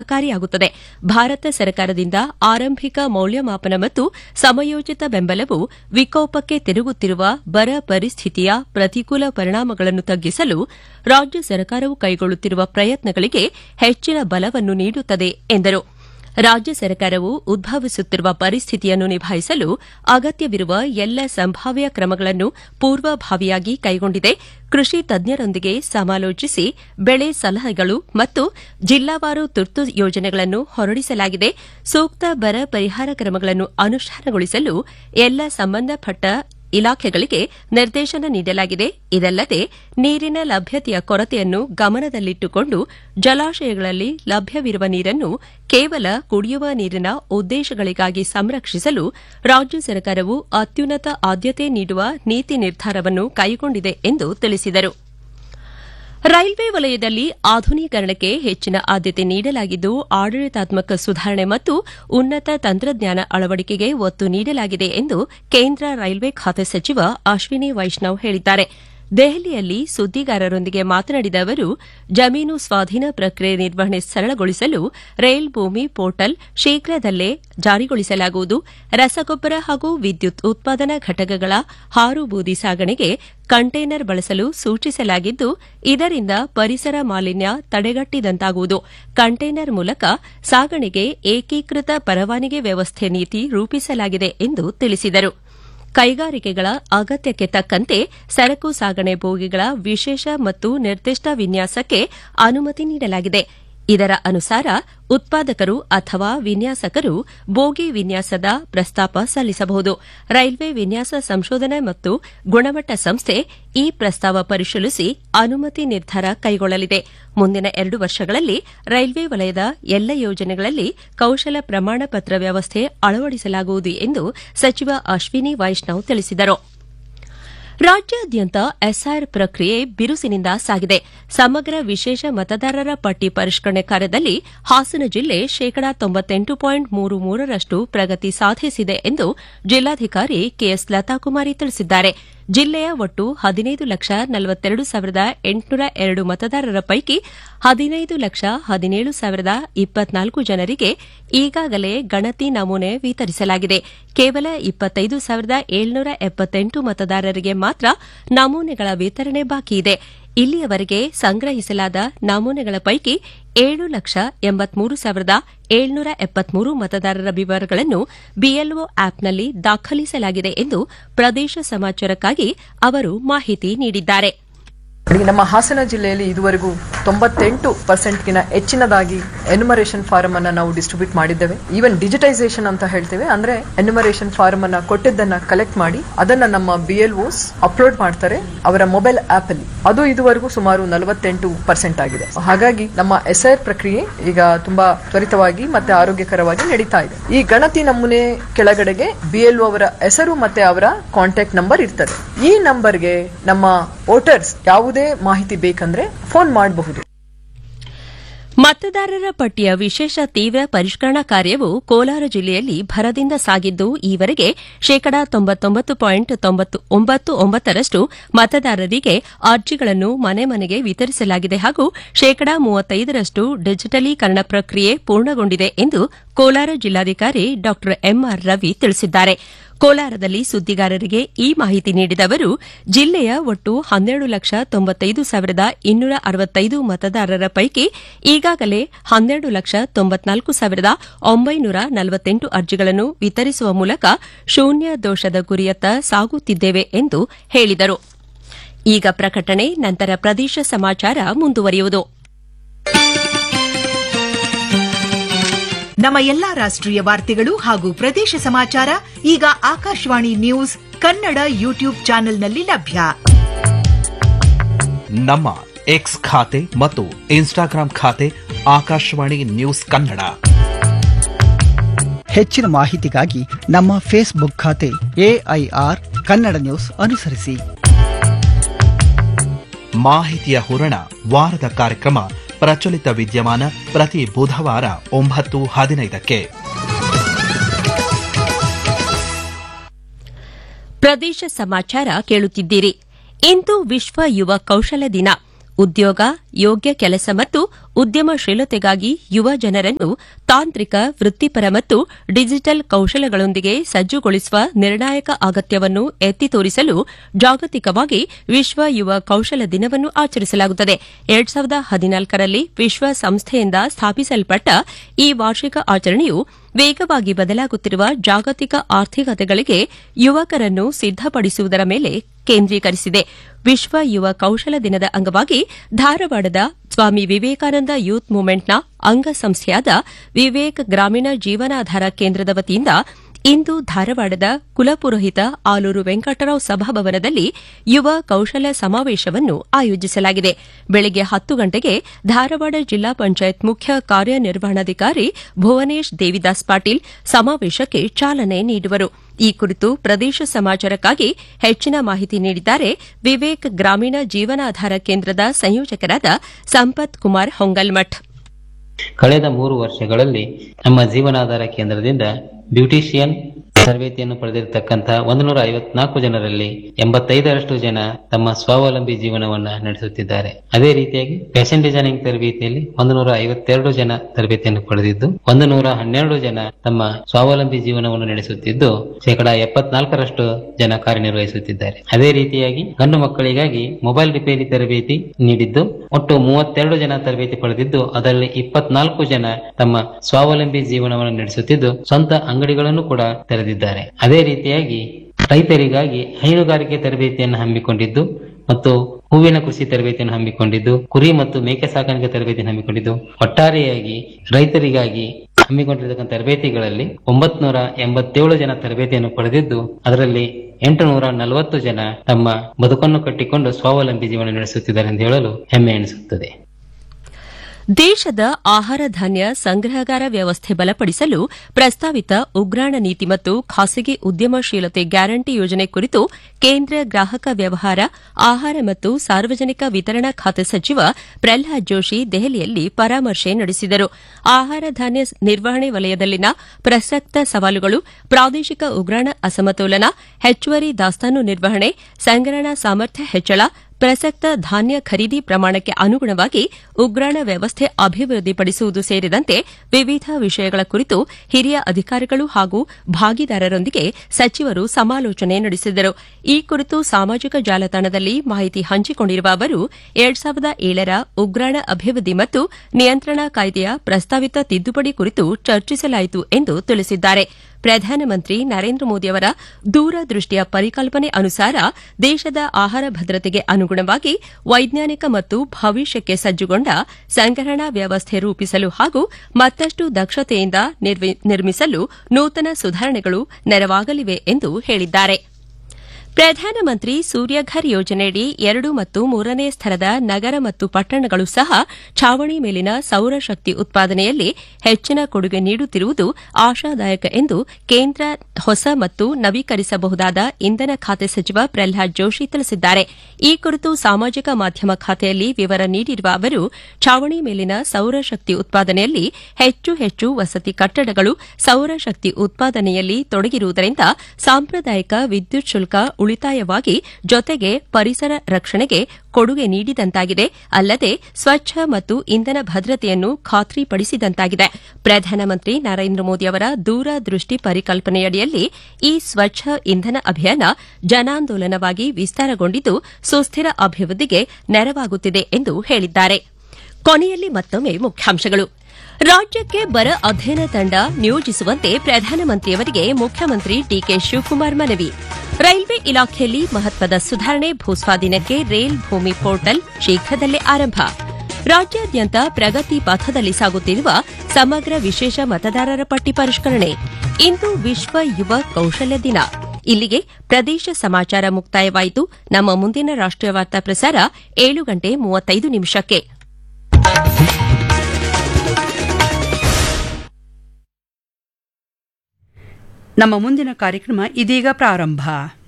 ಸಹಕಾರಿಯಾಗುತ್ತದೆ ಭಾರತ ಸರ್ಕಾರದಿಂದ ಆರಂಭಿಕ ಮೌಲ್ಯಮಾಪನ ಮತ್ತು ಸಮಯೋಚಿತ ಬೆಂಬಲವು ವಿಕೋಪಕ್ಕೆ ತಿರುಗುತ್ತಿರುವ ಬರ ಪರಿಸ್ಥಿತಿಯ ಪ್ರತಿಕೂಲ ಪರಿಣಾಮಗಳನ್ನು ತಗ್ಗಿಸಲು ರಾಜ್ಯ ಸರ್ಕಾರವು ಕೈಗೊಳ್ಳುತ್ತಿರುವ ಪ್ರಯತ್ನಗಳಿಗೆ ಹೆಚ್ಚಿನ ಬಲವನ್ನು ನೀಡುತ್ತದೆ ಎಂದರು ರಾಜ್ಯ ಸರ್ಕಾರವು ಉದ್ಭವಿಸುತ್ತಿರುವ ಪರಿಸ್ಥಿತಿಯನ್ನು ನಿಭಾಯಿಸಲು ಅಗತ್ಯವಿರುವ ಎಲ್ಲ ಸಂಭಾವ್ಯ ಕ್ರಮಗಳನ್ನು ಪೂರ್ವಭಾವಿಯಾಗಿ ಕೈಗೊಂಡಿದೆ ಕೃಷಿ ತಜ್ಞರೊಂದಿಗೆ ಸಮಾಲೋಚಿಸಿ ಬೆಳೆ ಸಲಹೆಗಳು ಮತ್ತು ಜಿಲ್ಲಾವಾರು ತುರ್ತು ಯೋಜನೆಗಳನ್ನು ಹೊರಡಿಸಲಾಗಿದೆ ಸೂಕ್ತ ಬರ ಪರಿಹಾರ ಕ್ರಮಗಳನ್ನು ಅನುಷ್ಠಾನಗೊಳಿಸಲು ಎಲ್ಲ ಸಂಬಂಧಪಟ್ಟ ಇಲಾಖೆಗಳಿಗೆ ನಿರ್ದೇಶನ ನೀಡಲಾಗಿದೆ ಇದಲ್ಲದೆ ನೀರಿನ ಲಭ್ಯತೆಯ ಕೊರತೆಯನ್ನು ಗಮನದಲ್ಲಿಟ್ಟುಕೊಂಡು ಜಲಾಶಯಗಳಲ್ಲಿ ಲಭ್ಯವಿರುವ ನೀರನ್ನು ಕೇವಲ ಕುಡಿಯುವ ನೀರಿನ ಉದ್ದೇಶಗಳಿಗಾಗಿ ಸಂರಕ್ಷಿಸಲು ರಾಜ್ಯ ಸರ್ಕಾರವು ಅತ್ಯುನ್ನತ ಆದ್ಯತೆ ನೀಡುವ ನೀತಿ ನಿರ್ಧಾರವನ್ನು ಕೈಗೊಂಡಿದೆ ಎಂದು ತಿಳಿಸಿದರು ರೈಲ್ವೆ ವಲಯದಲ್ಲಿ ಆಧುನೀಕರಣಕ್ಕೆ ಹೆಚ್ಚಿನ ಆದ್ಯತೆ ನೀಡಲಾಗಿದ್ದು ಆಡಳಿತಾತ್ಮಕ ಸುಧಾರಣೆ ಮತ್ತು ಉನ್ನತ ತಂತ್ರಜ್ಞಾನ ಅಳವಡಿಕೆಗೆ ಒತ್ತು ನೀಡಲಾಗಿದೆ ಎಂದು ಕೇಂದ್ರ ರೈಲ್ವೆ ಖಾತೆ ಸಚಿವ ಅಶ್ವಿನಿ ವೈಷ್ಣವ್ ಹೇಳಿದ್ದಾರೆ ದೆಹಲಿಯಲ್ಲಿ ಸುದ್ದಿಗಾರರೊಂದಿಗೆ ಮಾತನಾಡಿದ ಅವರು ಜಮೀನು ಸ್ವಾಧೀನ ಪ್ರಕ್ರಿಯೆ ನಿರ್ವಹಣೆ ಸರಳಗೊಳಿಸಲು ರೈಲ್ ಭೂಮಿ ಪೋರ್ಟಲ್ ಶೀಘ್ರದಲ್ಲೇ ಜಾರಿಗೊಳಿಸಲಾಗುವುದು ರಸಗೊಬ್ಬರ ಹಾಗೂ ವಿದ್ಯುತ್ ಉತ್ಪಾದನಾ ಘಟಕಗಳ ಹಾರು ಬೂದಿ ಸಾಗಣೆಗೆ ಕಂಟೈನರ್ ಬಳಸಲು ಸೂಚಿಸಲಾಗಿದ್ದು ಇದರಿಂದ ಪರಿಸರ ಮಾಲಿನ್ಯ ತಡೆಗಟ್ಟಿದಂತಾಗುವುದು ಕಂಟೈನರ್ ಮೂಲಕ ಸಾಗಣೆಗೆ ಏಕೀಕೃತ ಪರವಾನಗಿ ವ್ಯವಸ್ಥೆ ನೀತಿ ರೂಪಿಸಲಾಗಿದೆ ಎಂದು ತಿಳಿಸಿದರು ಕೈಗಾರಿಕೆಗಳ ಅಗತ್ಯಕ್ಕೆ ತಕ್ಕಂತೆ ಸರಕು ಸಾಗಣೆ ಬೋಗಿಗಳ ವಿಶೇಷ ಮತ್ತು ನಿರ್ದಿಷ್ಟ ವಿನ್ಯಾಸಕ್ಕೆ ಅನುಮತಿ ನೀಡಲಾಗಿದೆ ಇದರ ಅನುಸಾರ ಉತ್ಪಾದಕರು ಅಥವಾ ವಿನ್ಯಾಸಕರು ಬೋಗಿ ವಿನ್ಯಾಸದ ಪ್ರಸ್ತಾಪ ಸಲ್ಲಿಸಬಹುದು ರೈಲ್ವೆ ವಿನ್ಯಾಸ ಸಂಶೋಧನೆ ಮತ್ತು ಗುಣಮಟ್ಟ ಸಂಸ್ಥೆ ಈ ಪ್ರಸ್ತಾವ ಪರಿಶೀಲಿಸಿ ಅನುಮತಿ ನಿರ್ಧಾರ ಕೈಗೊಳ್ಳಲಿದೆ ಮುಂದಿನ ಎರಡು ವರ್ಷಗಳಲ್ಲಿ ರೈಲ್ವೆ ವಲಯದ ಎಲ್ಲ ಯೋಜನೆಗಳಲ್ಲಿ ಕೌಶಲ ಪ್ರಮಾಣ ಪತ್ರ ವ್ಯವಸ್ಥೆ ಅಳವಡಿಸಲಾಗುವುದು ಎಂದು ಸಚಿವ ಅಶ್ವಿನಿ ವೈಷ್ಣವ್ ತಿಳಿಸಿದರು ರಾಜ್ಯಾದ್ಯಂತ ಎಸ್ಆರ್ ಪ್ರಕ್ರಿಯೆ ಬಿರುಸಿನಿಂದ ಸಾಗಿದೆ ಸಮಗ್ರ ವಿಶೇಷ ಮತದಾರರ ಪಟ್ಟಿ ಪರಿಷ್ಕರಣೆ ಕಾರ್ಯದಲ್ಲಿ ಹಾಸನ ಜಿಲ್ಲೆ ಶೇಕಡಾ ತೊಂಬತ್ತೆಂಟು ಪಾಯಿಂಟ್ ಮೂರು ಮೂರರಷ್ಟು ಪ್ರಗತಿ ಸಾಧಿಸಿದೆ ಎಂದು ಜಿಲ್ಲಾಧಿಕಾರಿ ಕೆಎಸ್ ಲತಾಕುಮಾರಿ ತಿಳಿಸಿದ್ದಾರೆ ಜಿಲ್ಲೆಯ ಒಟ್ಟು ಹದಿನೈದು ಲಕ್ಷ ನಲವತ್ತೆರಡು ಸಾವಿರದ ಎಂಟುನೂರ ಎರಡು ಮತದಾರರ ಪೈಕಿ ಹದಿನೈದು ಲಕ್ಷ ಹದಿನೇಳು ಸಾವಿರದ ಇಪ್ಪತ್ನಾಲ್ಕು ಜನರಿಗೆ ಈಗಾಗಲೇ ಗಣತಿ ನಮೂನೆ ವಿತರಿಸಲಾಗಿದೆ ಕೇವಲ ಇಪ್ಪತ್ತೈದು ಸಾವಿರದ ಏಳ್ನೂರ ಎಪ್ಪತ್ತೆಂಟು ಮತದಾರರಿಗೆ ಮಾತ್ರ ನಮೂನೆಗಳ ವಿತರಣೆ ಬಾಕಿಯಿದೆ ಇಲ್ಲಿಯವರೆಗೆ ಸಂಗ್ರಹಿಸಲಾದ ನಮೂನೆಗಳ ಪೈಕಿ ಏಳು ಲಕ್ಷ ಎಂಬತ್ಮೂರು ಸಾವಿರದ ಏಳ್ನೂರ ಎಪ್ಪತ್ಮೂರು ಮತದಾರರ ವಿವರಗಳನ್ನು ಬಿಎಲ್ಒ ಆಪ್ನಲ್ಲಿ ದಾಖಲಿಸಲಾಗಿದೆ ಎಂದು ಪ್ರದೇಶ ಸಮಾಚಾರಕ್ಕಾಗಿ ಅವರು ಮಾಹಿತಿ ನೀಡಿದ್ದಾರೆ ನಮ್ಮ ಹಾಸನ ಜಿಲ್ಲೆಯಲ್ಲಿ ಇದುವರೆಗೂ ತೊಂಬತ್ತೆಂಟು ಪರ್ಸೆಂಟ್ಗಿನ ಹೆಚ್ಚಿನದಾಗಿ ಎನ್ಯುಮರೇಷನ್ ಫಾರಂ ಅನ್ನ ನಾವು ಡಿಸ್ಟ್ರಿಬ್ಯೂಟ್ ಮಾಡಿದ್ದೇವೆ ಈವನ್ ಡಿಜಿಟೈಸೇಷನ್ ಅಂತ ಹೇಳ್ತೇವೆ ಅಂದ್ರೆ ಎನ್ಯುಮರೇಷನ್ ಫಾರಂ ಅನ್ನ ಕೊಟ್ಟಿದ್ದನ್ನ ಕಲೆಕ್ಟ್ ಮಾಡಿ ಅದನ್ನ ನಮ್ಮ ಬಿ ಎಲ್ ಓಸ್ ಅಪ್ಲೋಡ್ ಮಾಡ್ತಾರೆ ಅವರ ಮೊಬೈಲ್ ಆಪ್ ಅಲ್ಲಿ ಅದು ಇದುವರೆಗೂ ಸುಮಾರು ನಲವತ್ತೆಂಟು ಪರ್ಸೆಂಟ್ ಆಗಿದೆ ಹಾಗಾಗಿ ನಮ್ಮ ಎಸ್ಐಆರ್ ಪ್ರಕ್ರಿಯೆ ಈಗ ತುಂಬಾ ತ್ವರಿತವಾಗಿ ಮತ್ತೆ ಆರೋಗ್ಯಕರವಾಗಿ ನಡೀತಾ ಇದೆ ಈ ಗಣತಿ ನಮೂನೆ ಕೆಳಗಡೆಗೆ ಬಿ ಎಲ್ ಅವರ ಹೆಸರು ಮತ್ತೆ ಅವರ ಕಾಂಟ್ಯಾಕ್ಟ್ ನಂಬರ್ ಇರ್ತದೆ ಈ ನಂಬರ್ಗೆ ನಮ್ಮ ವೋಟರ್ಸ್ ಯಾವುದೇ ಮಾಹಿತಿ ಬೇಕಂದ್ರೆ ಫೋನ್ ಮಾಡಬಹುದು ಮತದಾರರ ಪಟ್ಟಿಯ ವಿಶೇಷ ತೀವ್ರ ಪರಿಷ್ಕರಣಾ ಕಾರ್ಯವು ಕೋಲಾರ ಜಿಲ್ಲೆಯಲ್ಲಿ ಭರದಿಂದ ಸಾಗಿದ್ದು ಈವರೆಗೆ ಶೇಕಡಾ ತೊಂಬತ್ತೊಂಬತ್ತು ಪಾಯಿಂಟ್ ತೊಂಬತ್ತು ಒಂಬತ್ತು ಒಂಬತ್ತರಷ್ಟು ಮತದಾರರಿಗೆ ಅರ್ಜಿಗಳನ್ನು ಮನೆ ಮನೆಗೆ ವಿತರಿಸಲಾಗಿದೆ ಹಾಗೂ ಶೇಕಡಾ ಮೂವತ್ತೈದರಷ್ಟು ಡಿಜಿಟಲೀಕರಣ ಪ್ರಕ್ರಿಯೆ ಪೂರ್ಣಗೊಂಡಿದೆ ಎಂದು ಕೋಲಾರ ಜಿಲ್ಲಾಧಿಕಾರಿ ಡಾ ಎಂಆರ್ ರವಿ ತಿಳಿಸಿದ್ದಾರೆ ಕೋಲಾರದಲ್ಲಿ ಸುದ್ದಿಗಾರರಿಗೆ ಈ ಮಾಹಿತಿ ನೀಡಿದ ಅವರು ಜಿಲ್ಲೆಯ ಒಟ್ಟು ಹನ್ನೆರಡು ಲಕ್ಷ ತೊಂಬತ್ತೈದು ಸಾವಿರದ ಇನ್ನೂರ ಅರವತ್ತೈದು ಮತದಾರರ ಪೈಕಿ ಈಗಾಗಲೇ ಹನ್ನೆರಡು ಲಕ್ಷ ತೊಂಬತ್ನಾಲ್ಕು ಸಾವಿರದ ಒಂಬೈನೂರ ನಲವತ್ತೆಂಟು ಅರ್ಜಿಗಳನ್ನು ವಿತರಿಸುವ ಮೂಲಕ ಶೂನ್ಯ ದೋಷದ ಗುರಿಯತ್ತ ಸಾಗುತ್ತಿದ್ದೇವೆ ಎಂದು ಹೇಳಿದರು ಈಗ ಪ್ರಕಟಣೆ ನಂತರ ಪ್ರದೇಶ ಸಮಾಚಾರ ಮುಂದುವರಿಯುವುದು ನಮ್ಮ ಎಲ್ಲಾ ರಾಷ್ಟ್ರೀಯ ವಾರ್ತೆಗಳು ಹಾಗೂ ಪ್ರದೇಶ ಸಮಾಚಾರ ಈಗ ಆಕಾಶವಾಣಿ ನ್ಯೂಸ್ ಕನ್ನಡ ಯೂಟ್ಯೂಬ್ ಚಾನೆಲ್ನಲ್ಲಿ ಲಭ್ಯ ನಮ್ಮ ಎಕ್ಸ್ ಖಾತೆ ಮತ್ತು ಇನ್ಸ್ಟಾಗ್ರಾಂ ಖಾತೆ ಆಕಾಶವಾಣಿ ನ್ಯೂಸ್ ಕನ್ನಡ ಹೆಚ್ಚಿನ ಮಾಹಿತಿಗಾಗಿ ನಮ್ಮ ಫೇಸ್ಬುಕ್ ಖಾತೆ ಎಐಆರ್ ಕನ್ನಡ ನ್ಯೂಸ್ ಅನುಸರಿಸಿ ಮಾಹಿತಿಯ ಹೂರಣ ವಾರದ ಕಾರ್ಯಕ್ರಮ ಪ್ರಚಲಿತ ವಿದ್ಯಮಾನ ಪ್ರತಿ ಬುಧವಾರ ಒಂಬತ್ತು ಹದಿನೈದಕ್ಕೆ ಪ್ರದೇಶ ಸಮಾಚಾರ ಕೇಳುತ್ತಿದ್ದೀರಿ ಇಂದು ವಿಶ್ವ ಯುವ ಕೌಶಲ ದಿನ ಉದ್ಯೋಗ ಯೋಗ್ಯ ಕೆಲಸ ಮತ್ತು ಉದ್ಯಮಶೀಲತೆಗಾಗಿ ಯುವ ಜನರನ್ನು ತಾಂತ್ರಿಕ ವೃತ್ತಿಪರ ಮತ್ತು ಡಿಜಿಟಲ್ ಕೌಶಲಗಳೊಂದಿಗೆ ಸಜ್ಜುಗೊಳಿಸುವ ನಿರ್ಣಾಯಕ ಅಗತ್ಯವನ್ನು ಎತ್ತಿ ತೋರಿಸಲು ಜಾಗತಿಕವಾಗಿ ವಿಶ್ವ ಯುವ ಕೌಶಲ ದಿನವನ್ನು ಆಚರಿಸಲಾಗುತ್ತದೆ ಎರಡ್ ಸಾವಿರದ ಹದಿನಾಲ್ಕರಲ್ಲಿ ವಿಶ್ವಸಂಸ್ಥೆಯಿಂದ ಸ್ಥಾಪಿಸಲ್ಪಟ್ಟ ಈ ವಾರ್ಷಿಕ ಆಚರಣೆಯು ವೇಗವಾಗಿ ಬದಲಾಗುತ್ತಿರುವ ಜಾಗತಿಕ ಆರ್ಥಿಕತೆಗಳಿಗೆ ಯುವಕರನ್ನು ಸಿದ್ದಪಡಿಸುವುದರ ಮೇಲೆ ಕೇಂದ್ರೀಕರಿಸಿದೆ ವಿಶ್ವ ಯುವ ಕೌಶಲ ದಿನದ ಅಂಗವಾಗಿ ಧಾರವಾಡದ ಸ್ವಾಮಿ ವಿವೇಕಾನಂದ ಯೂತ್ ಮೂವ್ಮೆಂಟ್ನ ಅಂಗಸಂಸ್ಥೆಯಾದ ವಿವೇಕ್ ಗ್ರಾಮೀಣ ಜೀವನಾಧಾರ ಕೇಂದ್ರದ ವತಿಯಿಂದ ಇಂದು ಧಾರವಾಡದ ಕುಲಪುರೋಹಿತ ಆಲೂರು ವೆಂಕಟರಾವ್ ಸಭಾಭವನದಲ್ಲಿ ಯುವ ಕೌಶಲ ಸಮಾವೇಶವನ್ನು ಆಯೋಜಿಸಲಾಗಿದೆ ಬೆಳಗ್ಗೆ ಹತ್ತು ಗಂಟೆಗೆ ಧಾರವಾಡ ಜಿಲ್ಲಾ ಪಂಚಾಯತ್ ಮುಖ್ಯ ಕಾರ್ಯನಿರ್ವಹಣಾಧಿಕಾರಿ ಭುವನೇಶ್ ದೇವಿದಾಸ್ ಪಾಟೀಲ್ ಸಮಾವೇಶಕ್ಕೆ ಚಾಲನೆ ನೀಡುವರು ಈ ಕುರಿತು ಪ್ರದೇಶ ಸಮಾಚಾರಕ್ಕಾಗಿ ಹೆಚ್ಚಿನ ಮಾಹಿತಿ ನೀಡಿದ್ದಾರೆ ವಿವೇಕ್ ಗ್ರಾಮೀಣ ಜೀವನಾಧಾರ ಕೇಂದ್ರದ ಸಂಯೋಜಕರಾದ ಸಂಪತ್ ಕುಮಾರ್ ಹೊಂಗಲ್ಮಠ್ ಕಳೆದ ಮೂರು ವರ್ಷಗಳಲ್ಲಿ ನಮ್ಮ ಜೀವನಾಧಾರ ಕೇಂದ್ರದಿಂದ ಬ್ಯೂಟಿಷಿಯನ್ ತರಬೇತಿಯನ್ನು ಪಡೆದಿರತಕ್ಕಂತಹ ಒಂದು ನೂರ ಐವತ್ನಾಲ್ಕು ಜನರಲ್ಲಿ ಎಂಬತ್ತೈದರಷ್ಟು ಜನ ತಮ್ಮ ಸ್ವಾವಲಂಬಿ ಜೀವನವನ್ನ ನಡೆಸುತ್ತಿದ್ದಾರೆ ಅದೇ ರೀತಿಯಾಗಿ ಫ್ಯಾಷನ್ ಡಿಸೈನಿಂಗ್ ತರಬೇತಿಯಲ್ಲಿ ಒಂದು ನೂರ ಐವತ್ತೆರಡು ಜನ ತರಬೇತಿಯನ್ನು ಪಡೆದಿದ್ದು ಒಂದು ನೂರ ಹನ್ನೆರಡು ಜನ ತಮ್ಮ ಸ್ವಾವಲಂಬಿ ಜೀವನವನ್ನು ನಡೆಸುತ್ತಿದ್ದು ಶೇಕಡಾ ಎಪ್ಪತ್ನಾಲ್ಕರಷ್ಟು ಜನ ಕಾರ್ಯನಿರ್ವಹಿಸುತ್ತಿದ್ದಾರೆ ಅದೇ ರೀತಿಯಾಗಿ ಗಂಡು ಮಕ್ಕಳಿಗಾಗಿ ಮೊಬೈಲ್ ರಿಪೇರಿ ತರಬೇತಿ ನೀಡಿದ್ದು ಒಟ್ಟು ಮೂವತ್ತೆರಡು ಜನ ತರಬೇತಿ ಪಡೆದಿದ್ದು ಅದರಲ್ಲಿ ಇಪ್ಪತ್ನಾಲ್ಕು ಜನ ತಮ್ಮ ಸ್ವಾವಲಂಬಿ ಜೀವನವನ್ನು ನಡೆಸುತ್ತಿದ್ದು ಸ್ವಂತ ಅಂಗಡಿಗಳನ್ನು ಕೂಡ ತೆರೆದಿದ್ದಾರೆ ಅದೇ ರೀತಿಯಾಗಿ ರೈತರಿಗಾಗಿ ಹೈನುಗಾರಿಕೆ ತರಬೇತಿಯನ್ನು ಹಮ್ಮಿಕೊಂಡಿದ್ದು ಮತ್ತು ಹೂವಿನ ಕೃಷಿ ತರಬೇತಿಯನ್ನು ಹಮ್ಮಿಕೊಂಡಿದ್ದು ಕುರಿ ಮತ್ತು ಮೇಕೆ ಸಾಕಾಣಿಕೆ ತರಬೇತಿಯನ್ನು ಹಮ್ಮಿಕೊಂಡಿದ್ದು ಒಟ್ಟಾರೆಯಾಗಿ ರೈತರಿಗಾಗಿ ಹಮ್ಮಿಕೊಂಡಿರತಕ್ಕಂಥ ತರಬೇತಿಗಳಲ್ಲಿ ಒಂಬತ್ನೂರ ಎಂಬತ್ತೇಳು ಜನ ತರಬೇತಿಯನ್ನು ಪಡೆದಿದ್ದು ಅದರಲ್ಲಿ ಎಂಟು ನೂರ ನಲವತ್ತು ಜನ ತಮ್ಮ ಬದುಕನ್ನು ಕಟ್ಟಿಕೊಂಡು ಸ್ವಾವಲಂಬಿ ಜೀವನ ನಡೆಸುತ್ತಿದ್ದಾರೆ ಎಂದು ಹೇಳಲು ಹೆಮ್ಮೆ ಎನಿಸುತ್ತದೆ ದೇಶದ ಆಹಾರ ಧಾನ್ಯ ಸಂಗ್ರಹಗಾರ ವ್ಯವಸ್ಥೆ ಬಲಪಡಿಸಲು ಪ್ರಸ್ತಾವಿತ ಉಗ್ರಾಣ ನೀತಿ ಮತ್ತು ಖಾಸಗಿ ಉದ್ಯಮಶೀಲತೆ ಗ್ಯಾರಂಟಿ ಯೋಜನೆ ಕುರಿತು ಕೇಂದ್ರ ಗ್ರಾಹಕ ವ್ಯವಹಾರ ಆಹಾರ ಮತ್ತು ಸಾರ್ವಜನಿಕ ವಿತರಣಾ ಖಾತೆ ಸಚಿವ ಪ್ರಹ್ಲಾದ್ ಜೋಶಿ ದೆಹಲಿಯಲ್ಲಿ ಪರಾಮರ್ಶೆ ನಡೆಸಿದರು ಆಹಾರ ಧಾನ್ಯ ನಿರ್ವಹಣೆ ವಲಯದಲ್ಲಿನ ಪ್ರಸಕ್ತ ಸವಾಲುಗಳು ಪ್ರಾದೇಶಿಕ ಉಗ್ರಾಣ ಅಸಮತೋಲನ ಹೆಚ್ಚುವರಿ ದಾಸ್ತಾನು ನಿರ್ವಹಣೆ ಸಂಗ್ರಹಣಾ ಸಾಮರ್ಥ್ಯ ಹೆಚ್ಚಳ ಪ್ರಸಕ್ತ ಧಾನ್ಯ ಖರೀದಿ ಪ್ರಮಾಣಕ್ಕೆ ಅನುಗುಣವಾಗಿ ಉಗ್ರಾಣ ವ್ಯವಸ್ಥೆ ಅಭಿವೃದ್ಧಿಪಡಿಸುವುದು ಸೇರಿದಂತೆ ವಿವಿಧ ವಿಷಯಗಳ ಕುರಿತು ಹಿರಿಯ ಅಧಿಕಾರಿಗಳು ಹಾಗೂ ಭಾಗಿದಾರರೊಂದಿಗೆ ಸಚಿವರು ಸಮಾಲೋಚನೆ ನಡೆಸಿದರು ಈ ಕುರಿತು ಸಾಮಾಜಿಕ ಜಾಲತಾಣದಲ್ಲಿ ಮಾಹಿತಿ ಹಂಚಿಕೊಂಡಿರುವ ಅವರು ಎರಡ್ ಸಾವಿರದ ಏಳರ ಉಗ್ರಾಣ ಅಭಿವೃದ್ಧಿ ಮತ್ತು ನಿಯಂತ್ರಣ ಕಾಯ್ದೆಯ ಪ್ರಸ್ತಾವಿತ ತಿದ್ದುಪಡಿ ಕುರಿತು ಚರ್ಚಿಸಲಾಯಿತು ಎಂದು ತಿಳಿಸಿದ್ದಾರೆ ಪ್ರಧಾನಮಂತ್ರಿ ನರೇಂದ್ರ ಮೋದಿಯವರ ದೂರದೃಷ್ಟಿಯ ಪರಿಕಲ್ಪನೆ ಅನುಸಾರ ದೇಶದ ಆಹಾರ ಭದ್ರತೆಗೆ ಅನುಗುಣವಾಗಿ ವೈಜ್ಞಾನಿಕ ಮತ್ತು ಭವಿಷ್ಯಕ್ಕೆ ಸಜ್ಜುಗೊಂಡ ಸಂಗ್ರಹಣಾ ವ್ಯವಸ್ಥೆ ರೂಪಿಸಲು ಹಾಗೂ ಮತ್ತಷ್ಟು ದಕ್ಷತೆಯಿಂದ ನಿರ್ಮಿಸಲು ನೂತನ ಸುಧಾರಣೆಗಳು ನೆರವಾಗಲಿವೆ ಎಂದು ಹೇಳಿದ್ದಾರೆ ಪ್ರಧಾನಮಂತ್ರಿ ಸೂರ್ಯಘರ್ ಯೋಜನೆಯಡಿ ಎರಡು ಮತ್ತು ಮೂರನೇ ಸ್ತರದ ನಗರ ಮತ್ತು ಪಟ್ಟಣಗಳು ಸಹ ಛಾವಣಿ ಮೇಲಿನ ಸೌರಶಕ್ತಿ ಉತ್ಪಾದನೆಯಲ್ಲಿ ಹೆಚ್ಚಿನ ಕೊಡುಗೆ ನೀಡುತ್ತಿರುವುದು ಆಶಾದಾಯಕ ಎಂದು ಕೇಂದ್ರ ಹೊಸ ಮತ್ತು ನವೀಕರಿಸಬಹುದಾದ ಇಂಧನ ಖಾತೆ ಸಚಿವ ಪ್ರಹ್ಲಾದ್ ಜೋಶಿ ತಿಳಿಸಿದ್ದಾರೆ ಈ ಕುರಿತು ಸಾಮಾಜಿಕ ಮಾಧ್ಯಮ ಖಾತೆಯಲ್ಲಿ ವಿವರ ನೀಡಿರುವ ಅವರು ಛಾವಣಿ ಮೇಲಿನ ಸೌರಶಕ್ತಿ ಉತ್ಪಾದನೆಯಲ್ಲಿ ಹೆಚ್ಚು ಹೆಚ್ಚು ವಸತಿ ಕಟ್ಟಡಗಳು ಸೌರಶಕ್ತಿ ಉತ್ಪಾದನೆಯಲ್ಲಿ ತೊಡಗಿರುವುದರಿಂದ ಸಾಂಪ್ರದಾಯಿಕ ವಿದ್ಯುತ್ ಶುಲ್ಕ ಉಳಿತಾಯವಾಗಿ ಜೊತೆಗೆ ಪರಿಸರ ರಕ್ಷಣೆಗೆ ಕೊಡುಗೆ ನೀಡಿದಂತಾಗಿದೆ ಅಲ್ಲದೆ ಸ್ವಚ್ಛ ಮತ್ತು ಇಂಧನ ಭದ್ರತೆಯನ್ನು ಖಾತ್ರಿಪಡಿಸಿದಂತಾಗಿದೆ ಪ್ರಧಾನಮಂತ್ರಿ ನರೇಂದ್ರ ಮೋದಿ ಅವರ ದೂರದೃಷ್ಟಿ ಪರಿಕಲ್ಪನೆಯಡಿಯಲ್ಲಿ ಈ ಸ್ವಚ್ಛ ಇಂಧನ ಅಭಿಯಾನ ಜನಾಂದೋಲನವಾಗಿ ವಿಸ್ತಾರಗೊಂಡಿದ್ದು ಸುಸ್ಥಿರ ಅಭಿವೃದ್ಧಿಗೆ ನೆರವಾಗುತ್ತಿದೆ ಎಂದು ಹೇಳಿದ್ದಾರೆ ಕೊನೆಯಲ್ಲಿ ಮತ್ತೊಮ್ಮೆ ಮುಖ್ಯಾಂಶಗಳು ರಾಜ್ಯಕ್ಕೆ ಬರ ಅಧ್ಯಯನ ತಂಡ ನಿಯೋಜಿಸುವಂತೆ ಪ್ರಧಾನಮಂತ್ರಿಯವರಿಗೆ ಮುಖ್ಯಮಂತ್ರಿ ಡಿಕೆ ಶಿವಕುಮಾರ್ ಮನವಿ ರೈಲ್ವೆ ಇಲಾಖೆಯಲ್ಲಿ ಮಹತ್ವದ ಸುಧಾರಣೆ ಭೂಸ್ವಾಧೀನಕ್ಕೆ ರೈಲ್ ಭೂಮಿ ಪೋರ್ಟಲ್ ಶೀಘ್ರದಲ್ಲೇ ಆರಂಭ ರಾಜ್ಯಾದ್ಯಂತ ಪ್ರಗತಿ ಪಥದಲ್ಲಿ ಸಾಗುತ್ತಿರುವ ಸಮಗ್ರ ವಿಶೇಷ ಮತದಾರರ ಪಟ್ಟಿ ಪರಿಷ್ಕರಣೆ ಇಂದು ವಿಶ್ವ ಯುವ ಕೌಶಲ್ಯ ದಿನ ಇಲ್ಲಿಗೆ ಪ್ರದೇಶ ಸಮಾಚಾರ ಮುಕ್ತಾಯವಾಯಿತು ನಮ್ಮ ಮುಂದಿನ ರಾಷ್ಟೀಯ ವಾರ್ತಾ ಪ್ರಸಾರ ಏಳು ಗಂಟೆ ಮೂವತ್ತೈದು ನಿಮಿಷಕ್ಕೆ ನಮ್ಮ ಮುಂದಿನ ಕಾರ್ಯಕ್ರಮ ಇದೀಗ ಪ್ರಾರಂಭ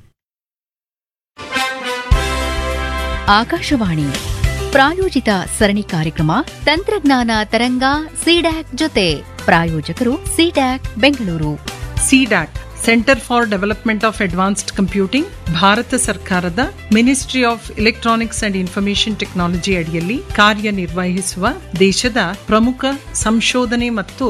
ಆಕಾಶವಾಣಿ ಪ್ರಾಯೋಜಿತ ಸರಣಿ ಕಾರ್ಯಕ್ರಮ ತಂತ್ರಜ್ಞಾನ ತರಂಗ ಸಿಡ್ಯಾಕ್ ಜೊತೆ ಪ್ರಾಯೋಜಕರು CDAC Bengaluru CDAC centre for development of advanced computing ಭಾರತ ಸರ್ಕಾರದ ministry of electronics and information technology ಅಡಿಯಲ್ಲಿ ಕಾರ್ಯನಿರ್ವಹಿಸುವ ದೇಶದ ಪ್ರಮುಖ ಸಂಶೋಧನೆ ಮತ್ತು